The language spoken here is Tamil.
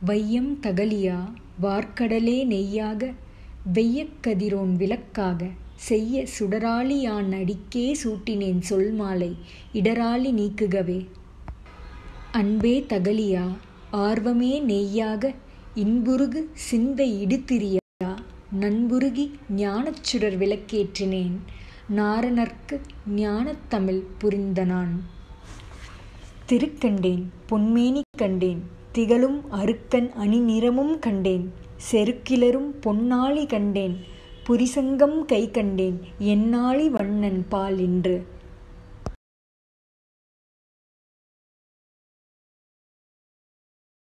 வையம் தகலியா வார்கடலே நெய்யாக வெய்யக் கதிரோன் விளக்காக செய்ய சுடராழி யான் அடிக்கே சூட்டினேன் சொல்மாலை இடராழி நீக்குகவே. அன்பே தகலியா ஆர்வமே நெய்யாக இன்புருகு சிந்தை இடுதிரியா நன்புருகி ஞானச் சுடர் விளக்கேற்றினேன் நாரணற்கு ஞானத் தமிழ் புரிந்தனான். திருக்கண்டேன் பொன்மேனி கண்டேன் திகழும் அருக்கன் அணிநிறமும் கண்டேன் செருக்கிலரும் பொன்னாழி கண்டேன் புரிசங்கம் கைகண்டேன் என்னாழி வண்ணன் பால் இன்று